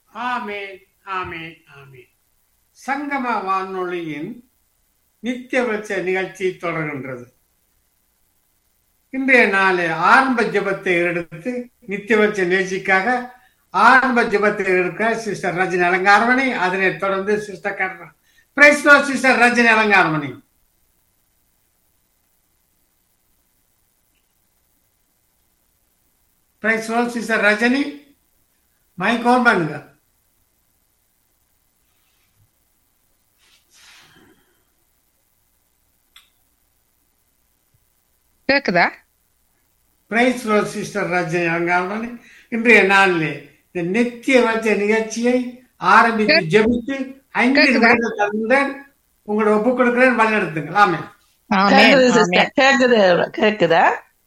ஆமேன் ஆமேன் ஆமேன் சங்கம வானொலியின் நித்தியபட்ச நிகழ்ச்சி தொடர்கின்றது இன்றைய நாள் ஆரம்ப ஜெபத்தை எடுத்து நித்தியபட்ச நிகழ்ச்சிக்காக ஆரம்ப ஜெபத்தை எடுக்க சிஸ்டர் ரஜினி அலங்காரமணி அதனைத் தொடர்ந்து sister Karna praise sister Rajini Alangaramani praise sister Rajini mike on பண்ணுங்க கேக்குதா பிரைஸ் சிஸ்டர் ரஜினி அலங்காரமணி இன்றைய நாளிலே இந்த நித்திய வச்ச நிகழ்ச்சியை ஆரம்பித்து ஜெபித்து ஐந்து கேக்குதா? நிமிடங்கள் தந்துடன் உங்களோட ஒப்புக் கொடுக்கிறேன் வழிநடத்துங்கள் ஆமே ஆமென், கேக்குது ஆமென். சிஸ்டர் கேக்குது கேக்குதா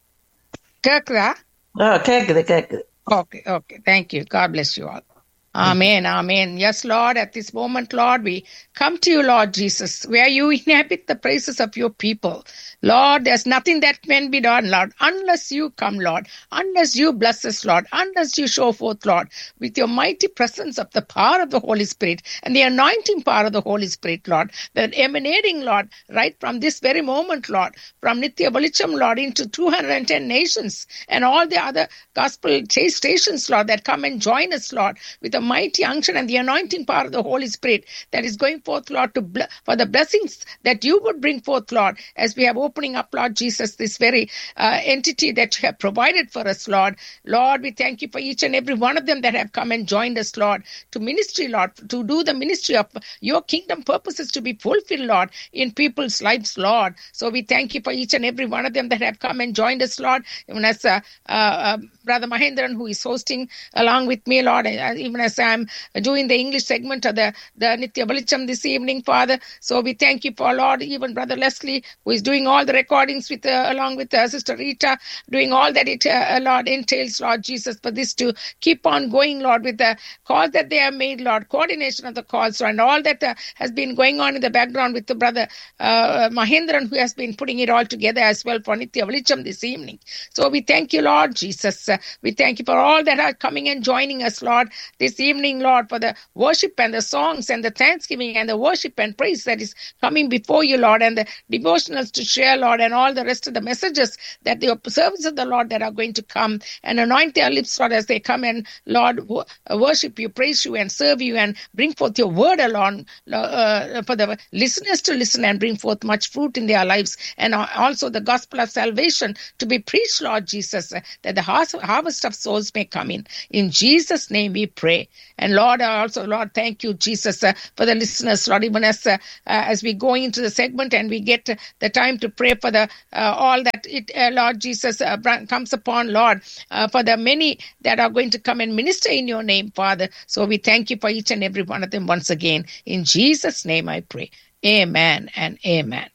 கேக்குதா ஓ கேக்குது கேக்குது Okay, okay. Thank you. God bless you all. Amen, amen. Yes, Lord, at this moment, Lord, we come to you, Lord Jesus, where you inhabit the praises of your people. Lord, there's nothing that can be done, Lord, unless you come, Lord, unless you bless us, Lord, unless you show forth, Lord, with your mighty presence of the power of the Holy Spirit and the anointing power of the Holy Spirit, Lord, that emanating, Lord, right from this very moment, Lord, from Nitya Balicham, Lord, into 210 nations and all the other gospel sta- stations, Lord, that come and join us, Lord, with the mighty unction and the anointing power of the Holy Spirit that is going forth, Lord, to ble- for the blessings that you would bring forth, Lord, as we have opening up, Lord Jesus, this very uh, entity that you have provided for us, Lord. Lord, we thank you for each and every one of them that have come and joined us, Lord, to ministry, Lord, to do the ministry of your kingdom purposes to be fulfilled, Lord, in people's lives, Lord. So we thank you for each and every one of them that have come and joined us, Lord, even as uh, uh, uh, Brother Mahendran, who is hosting along with me, Lord, uh, even as I'm doing the English segment of the, the Nitya Balicham this evening, Father. So we thank you for, Lord, even Brother Leslie, who is doing all the recordings with, uh, along with uh, Sister Rita, doing all that it, uh, Lord, entails, Lord Jesus, for this to keep on going, Lord, with the calls that they have made, Lord, coordination of the calls, and all that uh, has been going on in the background with the brother uh, Mahendran, who has been putting it all together as well for Nitya Valicham this evening. So we thank you, Lord Jesus. Uh, we thank you for all that are coming and joining us, Lord, this evening, Lord, for the worship and the songs and the thanksgiving and the worship and praise that is coming before you, Lord, and the devotionals to share, Lord, and all the rest of the messages that the servants of the Lord that are going to come and anoint their lips, Lord, as they come and, Lord, wo- uh, worship you, praise you, and serve you, and bring forth your word along uh, for the listeners to listen and bring forth much fruit in their lives, and uh, also the gospel of salvation to be preached, Lord Jesus, uh, that the har- harvest of souls may come in. In Jesus' name we pray. And Lord, uh, also, Lord, thank you, Jesus, uh, for the listeners, Lord, even as uh, uh, as we go into the segment and we get uh, the time to pray for the uh, all that it, uh, Lord Jesus, uh, br- comes upon, Lord, uh, for the many that are going to come and minister in your name, Father. So we thank you for each and every one of them once again. In Jesus' name I pray. Amen and amen.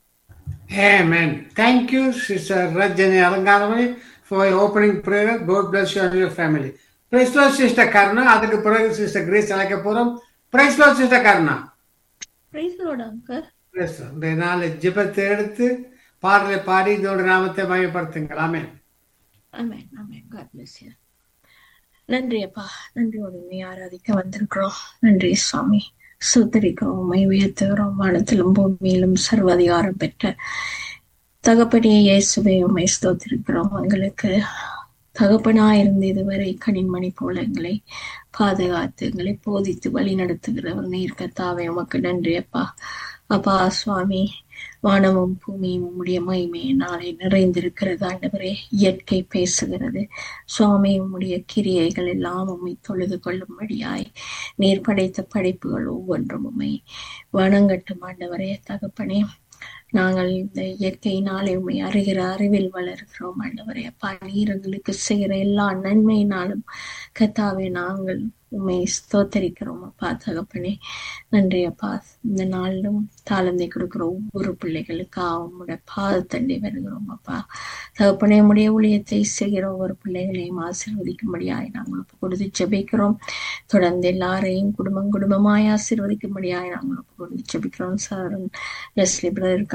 Amen. Thank you, Sister Rajani Alangaramani, for your opening prayer. God bless you and your family. Praise Lord, Sister Karna. அதுக்கு பிறகு sister Grace அழைக்க போறோம் praise Lord, Sister Karna. Praise lord uncle Praise Lord. இந்த நாளை ஜெபத்தை எடுத்து பாடலை பாடி இதோட நாமத்தை மயப்படுத்துங்கள் amen amen amen God bless you நன்றி அப்பா நன்றியோடு நீ ஆராதிக்க வந்திருக்கிறோம் நன்றி சுவாமி சுத்தரிக்கிறோம் உண்மை உயர்த்துகிறோம் வானத்திலும் பூமியிலும் சர்வாதிகாரம் பெற்ற தகப்பனே இயேசுவை உண்மை ஸ்தோத்திருக்கிறோம் எங்களுக்கு தகப்பனா இருந்து இதுவரை கனிமணி போல எங்களை பாதுகாத்து எங்களை போதித்து வழி நடத்துகிறவர் நீர் கத்தாவே உமக்கு நன்றி அப்பா அப்பா சுவாமி வானமும் பூமியும் உம்முடைய மகிமையினாலே நிறைந்திருக்கிறது ஆண்டவரே இயற்கை பேசுகிறது சுவாமி உம்முடைய கிரியைகள் எல்லாம் உம்மை தொழுது கொள்ளும்படியாய் நீர் படைத்த படைப்புகள் ஒவ்வொன்றும் உம்மை வணங்கட்டும் ஆண்டவரே தகப்பனே நாங்கள் இந்த இயற்கையினாலே உண்மை அறிகிற அறிவில் வளர்கிறோம் ஆண்டவரே அப்பா நீர் எங்களுக்கு செய்கிற எல்லா நன்மையினாலும் கத்தாவே நாங்கள் உண்மை ஸ்தோத்தரிக்கிறோம் அப்பா தகப்பனே நன்றி அப்பா இந்த நாளிலும் தாளந்தை கொடுக்கிற ஒவ்வொரு பிள்ளைகளுக்காக உம்முடைய பாதத்தண்டை வருகிறோம் அப்பா தகப்பனே உடைய ஊழியத்தை செய்கிற ஒவ்வொரு பிள்ளைகளையும் ஆசீர்வதிக்கும்படியாய் நாங்கள் ஒப்பு கொடுத்து ஜெபிக்கிறோம் தொடர்ந்து எல்லாரையும் குடும்பம் குடும்பமாய் ஆசீர்வதிக்கும்படியாய் நாங்கள் ஒப்பு கொடுத்து ஜெபிக்கிறோம் சார் லெஸ்லி பிரதருக்காக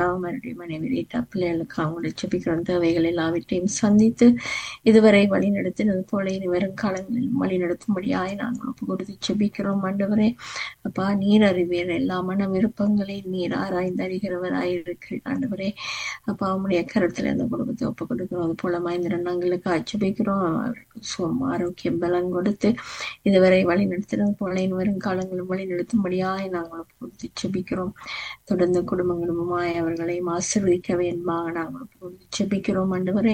ரீட்டாவும் அவருடைய மனைவி ரீட்டா பிள்ளைகளுக்கு அவங்களுடைய செபிக்கிறோம் தேவைகள் எல்லாவற்றையும் சந்தித்து இதுவரை வழி நடத்தினது போல இனி வரும் காலங்களில் வழி நடத்தும்படியாய் நாங்கள் ஒப்பு கொடுத்து செபிக்கிறோம் ஆண்டவரே அப்பா நீர் அறிவியர் எல்லா மன விருப்பங்களை நீர் ஆராய்ந்து அறிகிறவராய் இருக்கிற ஆண்டவரே அப்பா உம்முடைய கருத்துல அந்த குடும்பத்தை ஒப்பு கொடுக்கிறோம் அது போல மகேந்திரன் நாங்களுக்கு ஆட்சேபிக்கிறோம் அவருக்கு சுகம் ஆரோக்கியம் பலம் கொடுத்து இதுவரை வழி நடத்தினது போல இனி வரும் காலங்களும் வழி நடத்தும்படியாய் நாங்கள் ஒப்பு கொடுத்து செபிக்கிறோம் தொடர்ந்து குடும்பங்களுமாய் அவர்களையும் ஆசீர்வதிக்க வேண்டுமாக நாங்கள் ஒப்பு கொடுத்து செபிக்கிறோம் ஆண்டவரே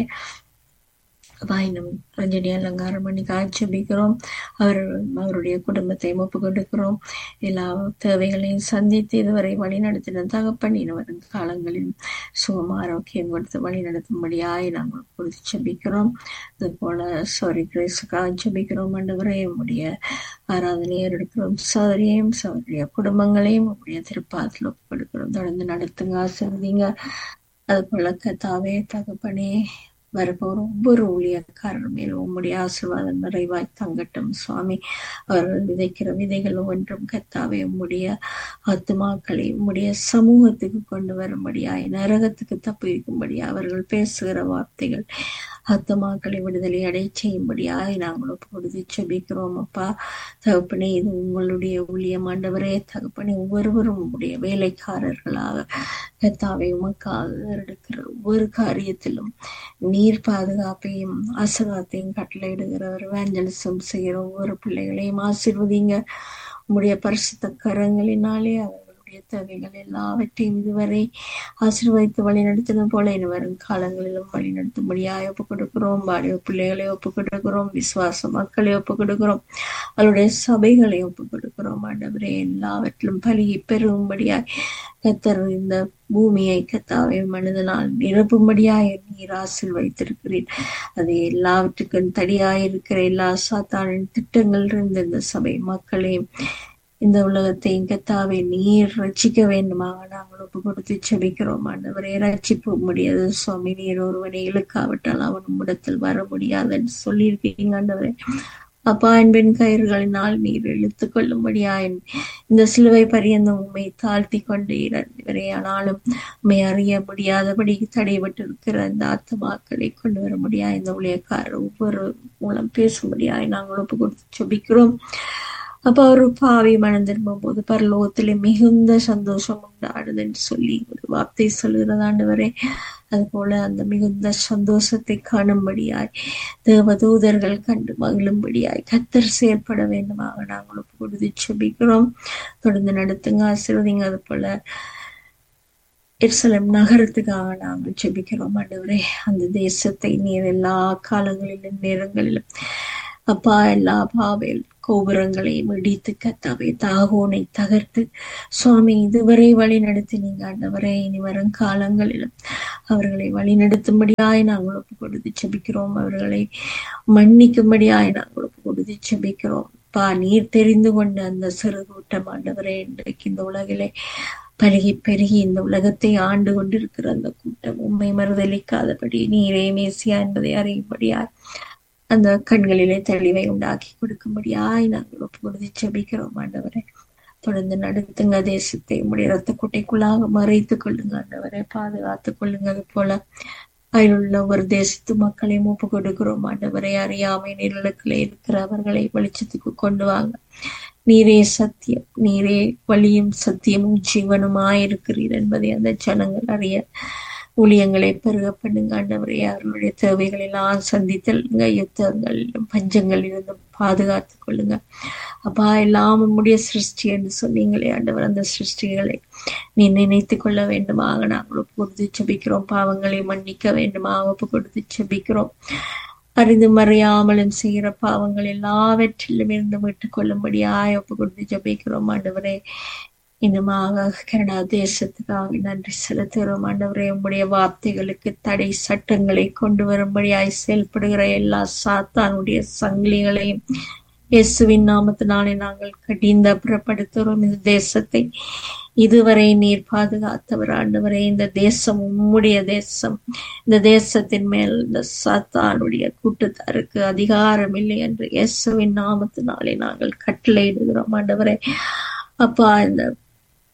வாயினம் ரஞ்சனி அலங்காரம் பண்ணி காட்சிபிக்கிறோம் அவர் அவருடைய குடும்பத்தை ஒப்பு கொடுக்கிறோம் எல்லா தேவைகளையும் சந்தித்து இதுவரை வழி நடத்தின தகப்பன் இனி வரும் காலங்களில் சுகம் ஆரோக்கியம் கொடுத்து வழி நடத்தும்படியாய் நாங்கள் கொடுத்து செபிக்கிறோம் அது போல சாரி கிரேஸுக்காக செபிக்கிறோம் ஆண்டவரே உடைய ஆராதனையை எடுக்கிறோம் சோதரியும் சோதரிய குடும்பங்களையும் உடைய திருப்பாத்தில் ஒப்பு கொடுக்கிறோம் தொடர்ந்து நடத்துங்க ஆசிர்வதிங்க அது போல கத்தாவே தகப்பனே வருபவர் ஒவ்வொரு ஊழியக்காரர் மேலும் உம்முடைய ஆசீர்வாதம் நிறைவாய் தங்கட்டும் சுவாமி அவர்கள் விதைக்கிற விதைகள் ஒன்றும் கத்தாவே உம்முடைய ஆத்துமாக்களை உம்முடைய சமூகத்துக்கு கொண்டு வரும்படியாய் நரகத்துக்கு தப்புவிக்கும்படியா அவர்கள் பேசுகிற வார்த்தைகள் ஆத்துமாக்களை விடுதலை அடை செய்யும்படியாய் நாங்கள் ஒப்பு கொடுத்து செபிக்கிறோம் அப்பா தகப்பனே இது உங்களுடைய ஊழியம் ஆண்டவரே தகப்பனே ஒவ்வொருவரும் உங்களுடைய வேலைக்காரர்களாக கத்தாவை உமக்காக எடுக்கிற ஒவ்வொரு காரியத்திலும் நீர் பாதுகாப்பையும் ஆசீர்வாதத்தையும் கட்டளையிடுகிறவர் வேஞ்சலிசம் செய்கிற ஒவ்வொரு பிள்ளைகளையும் ஆசீர்வதிங்க உம்முடைய பரிசுத்த கரங்களினாலே அவர்களுடைய தேவைகள் எல்லாவற்றையும் இதுவரை ஆசீர்வதித்து வழிநடத்தின போல இனி வரும் காலங்களிலும் வழிநடத்தும்படியாக ஒப்பு கொடுக்கிறோம் வாடிய பிள்ளைகளை ஒப்பு கொடுக்கிறோம் விசுவாச மக்களை ஒப்பு கொடுக்கிறோம் அவருடைய சபைகளை ஒப்பு கொடுக்கிறோம் ஆண்டவரே எல்லாவற்றிலும் பலியை பெருகும்படியாய் கத்தர் இந்த பூமியை கத்தாவை மனிதனால் நிரப்பும்படியாய் நீர் ஆசில் வைத்திருக்கிறேன் அது எல்லாவற்றுக்கும் தடியாயிருக்கிற எல்லா சாத்தானின் திட்டங்கள் இருந்து இந்த சபை மக்களையும் இந்த உலகத்தையும் கத்தாவை நீர் ரட்சிக்க வேண்டுமாக நாங்கள் ஒப்பு கொடுத்து செபிக்கிறோம் ஆண்டவரே ரட்சிப்பு முடியாது சுவாமி நீர் ஒருவனை இழுக்காவிட்டால் அவன் உம்மிடத்தில் வர முடியாதுன்னு சொல்லியிருக்கீங்க ஆண்டவரே அப்பா அன்பின் கயிறுகளினால் நீர் இழுத்து கொள்ளும்படியாய் இந்த சிலுவை பரியந்தம் உண்மை தாழ்த்தி கொண்டு இறந்தவரே ஆனாலும் உண்மை அறிய முடியாதபடி தடைபட்டு இருக்கிற அந்த ஆத்மாக்களை கொண்டு வர முடியா இந்த ஊழியக்காரர் ஒவ்வொரு மூலம் பேசும்படியாய் நாங்கள் ஒப்பு கொடுத்து செபிக்கிறோம் அப்ப அவர் பாவி மனம் திரும்பும் போது பரலோகத்திலே மிகுந்த சந்தோஷம் உண்டாடுதுன்னு சொல்லி ஒரு வார்த்தை சொல்கிறதாண்டவரே அது போல அந்த மிகுந்த சந்தோஷத்தை காணும்படியாய் தேவதூதர்கள் கண்டு மகிழும்படியாய் கத்தர் செயல்பட வேண்டுமாக நாங்கள் ஒப்பு கொடுத்து செபிக்கிறோம் தொடர்ந்து நடத்துங்க ஆசீர்வதிங்க அது போல எருசலம் நகரத்துக்காக நாங்கள் செபிக்கிறோம் ஆண்டவரே அந்த தேசத்தை நீர் எல்லா காலங்களிலும் நேரங்களிலும் அப்பா எல்லா பாவேல் கோபுரங்களையும் இடித்து கத்தாவே தாகோனை தகர்த்து சுவாமி இதுவரை வழி நடத்தினீங்க ஆண்டவரே இனி வரும் காலங்களிலும் அவர்களை வழி நடத்தும்படியாய் நாங்கள் ஒப்பு கொடுத்து செபிக்கிறோம் அவர்களை மன்னிக்கும்படியாய் நாங்கள் ஒப்பு கொடுத்து செபிக்கிறோம் பா நீர் தெரிந்து கொண்ட அந்த சிறு கூட்டம் ஆண்டவரே இன்றைக்கு இந்த உலகிலே பருகி பெருகி இந்த உலகத்தை ஆண்டு கொண்டிருக்கிற அந்த கூட்டம் உண்மை மறுதளிக்காதபடி நீரே மேசியா என்பதை அறியும்படியாய் அந்த கண்களிலே தெளிவை உண்டாக்கி கொடுக்கும்படியாய் நாங்கள் ஒப்பு கொடுத்து செபிக்கிறோம் ஆண்டவரை தொடர்ந்து நடத்துங்க தேசத்தை உடைய ரத்த குட்டைக்குள்ளாக மறைத்துக் கொள்ளுங்க ஆண்டவரை பாதுகாத்துக் கொள்ளுங்க அது போல அதிலுள்ள ஒரு தேசத்து மக்களையும் ஒப்பு கொடுக்கிறோம் ஆண்டவரை அறியாமை நிழலுக்குள்ளே இருக்கிறவர்களை வெளிச்சத்துக்கு கொண்டு வாங்க நீரே சத்தியம் நீரே வழியும் சத்தியமும் ஜீவனுமாயிருக்கிறீர் என்பதை அந்த ஜனங்கள் அறிய ஊழியங்களை பெருக பண்ணுங்க ஆண்டவரே அவர்களுடைய தேவைகள் எல்லாம் சந்தித்தல்ங்க யுத்தங்களிலும் பஞ்சங்களிலிருந்தும் பாதுகாத்துக் கொள்ளுங்க அப்பா எல்லாம் உம்முடைய சிருஷ்டி என்று சொன்னீங்களே ஆண்டவர் அந்த சிருஷ்டிகளை நீ நினைத்து கொள்ள வேண்டுமாக நாங்கள் ஒப்பு கொடுத்து செபிக்கிறோம் பாவங்களை மன்னிக்க வேண்டுமாக ஒப்பு கொடுத்து செபிக்கிறோம் அறிந்து மறையாமலும் செய்கிற பாவங்கள் எல்லாவற்றிலும் இருந்து மீட்டுக் கொள்ளும்படியாய் ஒப்பு கொடுத்து ஜபிக்கிறோம் ஆண்டவரே இன்னுமாக கனடா தேசத்துக்காக நன்றி செலுத்துகிறோம் ஆண்டவரே உம்முடைய வார்த்தைகளுக்கு தடை சட்டங்களை கொண்டு வரும்படியாய் செயல்படுகிற எல்லா சாத்தானுடைய சங்கிலிகளையும் இயேசுவின் நாமத்தினாலே நாங்கள் கடிந்த புறப்படுத்துகிறோம் இந்த தேசத்தை இதுவரை நீர் பாதுகாத்தவர் ஆண்டவரே இந்த தேசம் உம்முடைய தேசம் இந்த தேசத்தின் மேல் இந்த சாத்தானுடைய கூட்டத்தாருக்கு அதிகாரம் இல்லை என்று இயேசுவின் நாமத்தினாலே நாங்கள் கட்டளையிடுகிறோம் ஆண்டவரே அப்பா இந்த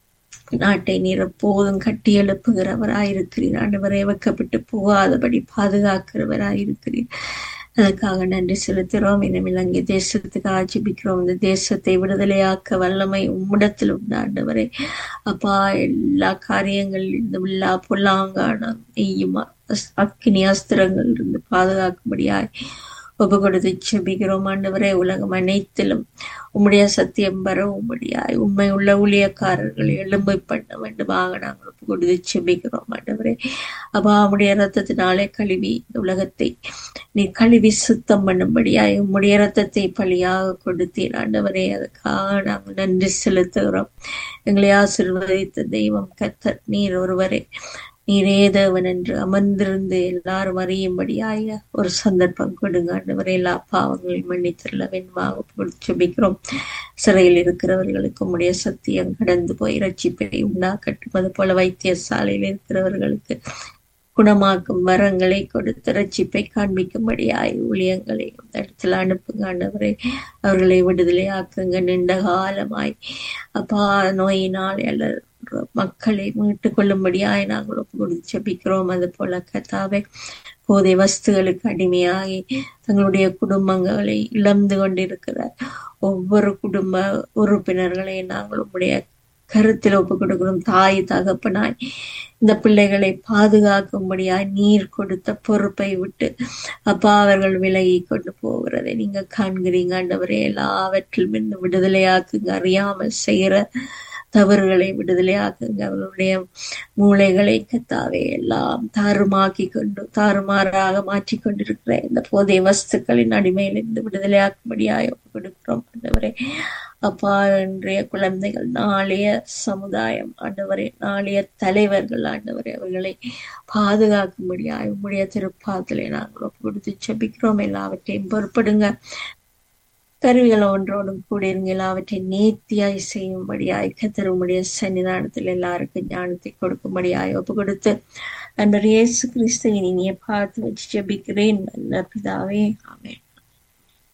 நாட்டை நீர் எப்போதும் கட்டி எழுப்புகிறவராயிருக்கிறீர் ஆண்டவரை வைக்கப்பட்டு போகாதபடி பாதுகாக்கிறவராயிருக்கிறீர் அதற்காக நன்றி செலுத்துகிறோம் இனம் இலங்கை தேசத்துக்கு ஆட்சிபிக்கிறோம் இந்த தேசத்தை விடுதலையாக்க வல்லமை உம்மிடத்தில் உண்டு ஆண்டவரே அப்பா எல்லா காரியங்களிலும் எல்லா பொல்லாங்கான நெய்யும் அஸ்- அக்கினி அஸ்திரங்கள் இருந்து பாதுகாக்கும்படியாய் ஒப்பு கொடுத்து செபிக்கிறோம் ஆண்டவரே உலகம் அனைத்திலும் உம்முடைய சத்தியம் பெற உம்முடியாய் உண்மை உள்ள ஊழியக்காரர்களை எழும்பை பண்ண வேண்டுமாக நாங்கள் ஒப்பு கொடுத்து செபிக்கிறோம் ஆண்டவரே அப்பா உம்முடைய ரத்தத்தினாலே கழுவி இந்த உலகத்தை நீ கழுவி சுத்தம் பண்ணும்படியாய் உம்முடைய ரத்தத்தை பலியாக கொடுத்தீர் ஆண்டவரே அதுக்காக நாங்கள் நன்றி செலுத்துகிறோம் எங்களை ஆசீர்வதித்த தெய்வம் கத்தர் நீர் ஒருவரே நீரே தேவன் என்று அமர்ந்திருந்து எல்லாரும் அறியும்படியாய ஒரு சந்தர்ப்பம் கொடுங்க ஆண்டவரே எல்லா பாவங்களையும் மன்னித்தருள வேண்டுமாக ஜெபிக்கிறோம் சிறையில் இருக்கிறவர்களுக்கு உம்முடைய சத்தியம் கடந்து போய் ரட்சிப்பை உண்டாக்கட்டும் அது போல வைத்தியசாலையில் இருக்கிறவர்களுக்கு குணமாக்கும் வரங்களை கொடுத்து ரட்சிப்பை காண்பிக்கும்படியாய் ஊழியங்களை இந்த இடத்துல அனுப்புங்க ஆண்டவரே அவர்களை விடுதலை ஆக்குங்க நீண்ட காலமாய் அப்பா நோயினால் அல்ல மக்களை மீட்டுக் கொள்ளும்படியாய் நாங்கள் ஒப்பு கொடுத்து ஜெபிக்கிறோம் அது போல கத்தாவே போதை வஸ்துகளுக்கு அடிமையாகி தங்களுடைய குடும்பங்களை இழந்து கொண்டிருக்கிற ஒவ்வொரு குடும்ப உறுப்பினர்களை நாங்கள் உம்முடைய கருத்தில் ஒப்பு கொடுக்கிறோம் தாய் தகப்பனாய் இந்த பிள்ளைகளை பாதுகாக்கும்படியாய் நீர் கொடுத்த பொறுப்பை விட்டு அப்பா அவர்கள் விலகி கொண்டு போகிறதை நீங்க காண்கிறீங்க ஆண்டவரே எல்லாவற்றிலும் இருந்து விடுதலையாக்குங்க அறியாமல் செய்கிற தவறுகளை விடுதலையாக்குங்க அவர்களுடைய மூளைகளை கத்தாவே எல்லாம் தாறுமாக்கி கொண்டு தாறுமாறாக மாற்றி கொண்டிருக்கிற இந்த போதைய வஸ்துக்களின் அடிமையிலிருந்து விடுதலையாக்கும்படியாய் ஒப்புக் கொடுக்கிறோம் ஆண்டவரே அப்பா இன்றைய குழந்தைகள் நாளைய சமுதாயம் ஆண்டவரே நாளைய தலைவர்கள் ஆண்டவரே அவர்களை பாதுகாக்கும்படியாய் உம்முடைய திருப்பாத்திலே நாங்கள் ஒப்பு கொடுத்து செபிக்கிறோம் எல்லாவற்றையும் பொறுப்படுங்க கருவிகள் ஒன்றோடும் கூட இருங்க எல்லாவற்றையும் நேர்த்தியாய் செய்யும்படியாய் கத்தருமுடைய சன்னிதானத்தில் எல்லாருக்கும் ஞானத்தை கொடுக்கும்படியாய் ஒப்பு கொடுத்து அன்பர் இயேசு கிறிஸ்துவின் இனிய பார்த்து வச்சு ஜெபிக்கிறேன் நல்ல பிதாவே ஆமென்